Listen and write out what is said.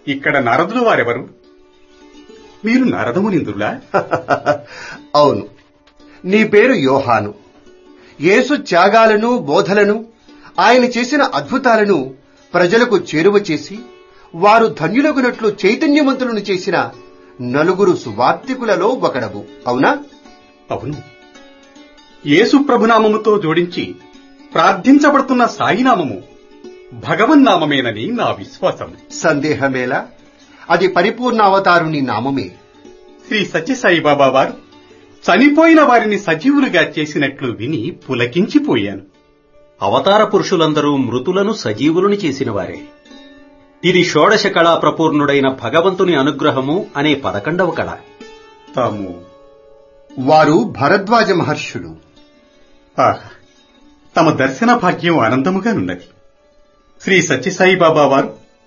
ఇక్కడ నారదులు వారెవరు మీరు నారదమునిందులా అవును నీ పేరు యోహాను యేసు త్యాగాలను బోధలను ఆయన చేసిన అద్భుతాలను ప్రజలకు చేరువ చేసి వారు ధన్యులగునట్లు చైతన్యవంతులను చేసిన నలుగురు సువార్తికులలో ఒకడవు అవునా అవును యేసు ప్రభునామముతో జోడించి ప్రార్థించబడుతున్న సాయినామము భగవన్నామమేనని నా విశ్వాసం సందేహమేలా అది పరిపూర్ణ అవతారుని నామమే శ్రీ సత్యసాయిబాబా వారు చనిపోయిన వారిని సజీవులుగా చేసినట్లు విని పులకించిపోయాను అవతార పురుషులందరూ మృతులను సజీవులను చేసినవారే ఇది షోడశ కళా ప్రపూర్ణుడైన భగవంతుని అనుగ్రహము అనే పదకొండవ కళ తాము వారు భరద్వాజ మహర్షులు ఆహ్ తమ దర్శన భాగ్యం ఆనందముగానున్నది శ్రీ సత్యసాయిబాబా వారు